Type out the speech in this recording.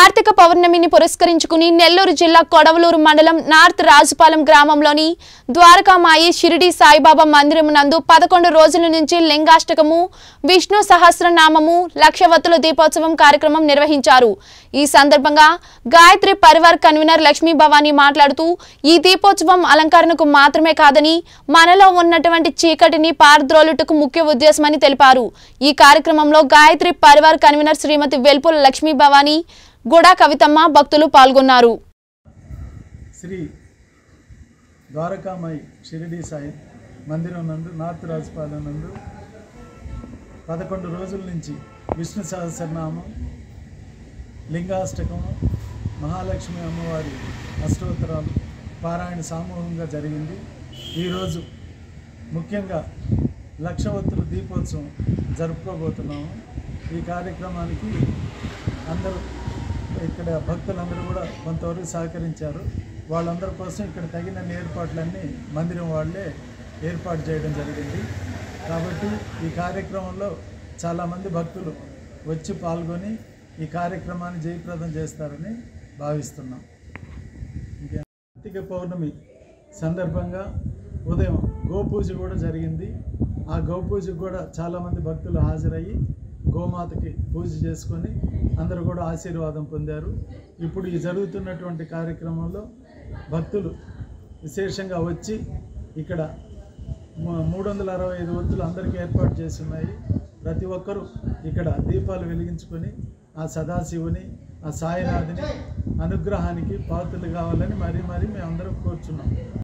కార్తీక పౌర్ణమిని పురస్కరించుకుని నెల్లూరు జిల్లా కొడవలూరు మండలం నార్త్ రాజుపాలెం గ్రామంలోని ద్వారకామాయి షిరిడి సాయిబాబా మందిరం నందు పదకొండు రోజుల నుంచి లింగాష్టకము విష్ణు సహస్రనామము లక్షవత్తుల దీపోత్సవం కార్యక్రమం నిర్వహించారు ఈ సందర్భంగా గాయత్రి పరివార్ కన్వీనర్ లక్ష్మీ భవానీ మాట్లాడుతూ ఈ దీపోత్సవం అలంకరణకు మాత్రమే కాదని మనలో ఉన్నటువంటి చీకటిని పారద్రోలుటకు ముఖ్య ఉద్దేశమని తెలిపారు ఈ కార్యక్రమంలో గాయత్రి పరివార్ కన్వీనర్ శ్రీమతి వెల్పుల లక్ష్మీ భవానీ గుడా కవితమ్మ భక్తులు పాల్గొన్నారు శ్రీ ద్వారకామాయి షిరిడి సాయి మందిరం నందు నార్త్ రాజపాలెం నందు పదకొండు రోజుల నుంచి విష్ణు సహస్రనామం లింగాష్టకము మహాలక్ష్మి అమ్మవారి అష్టోత్తరాలు పారాయణ సామూహికంగా జరిగింది ఈరోజు ముఖ్యంగా లక్షవత్తుల దీపోత్సవం జరుపుకోబోతున్నాము ఈ కార్యక్రమానికి అందరూ ఇక్కడ భక్తులందరూ కూడా కొంతవరకు సహకరించారు వాళ్ళందరి కోసం ఇక్కడ తగిన ఏర్పాట్లన్నీ మందిరం వాళ్ళే ఏర్పాటు చేయడం జరిగింది కాబట్టి ఈ కార్యక్రమంలో చాలామంది భక్తులు వచ్చి పాల్గొని ఈ కార్యక్రమాన్ని జయప్రదం చేస్తారని భావిస్తున్నాం ఇంకా కార్తీక పౌర్ణమి సందర్భంగా ఉదయం గోపూజ కూడా జరిగింది ఆ గోపూజకు కూడా చాలామంది భక్తులు హాజరయ్యి గోమాతకి పూజ చేసుకొని అందరూ కూడా ఆశీర్వాదం పొందారు ఇప్పుడు ఈ జరుగుతున్నటువంటి కార్యక్రమంలో భక్తులు విశేషంగా వచ్చి ఇక్కడ ము- మూడు వందల అరవై ఐదు ఒత్తులు అందరికీ ఏర్పాటు చేసి ఉన్నాయి ప్రతి ఒక్కరూ ఇక్కడ దీపాలు వెలిగించుకొని ఆ సదాశివుని ఆ సాయినాథుని అనుగ్రహానికి పాత్రలు కావాలని మరీ మరీ మేము అందరం కోరుచున్నాం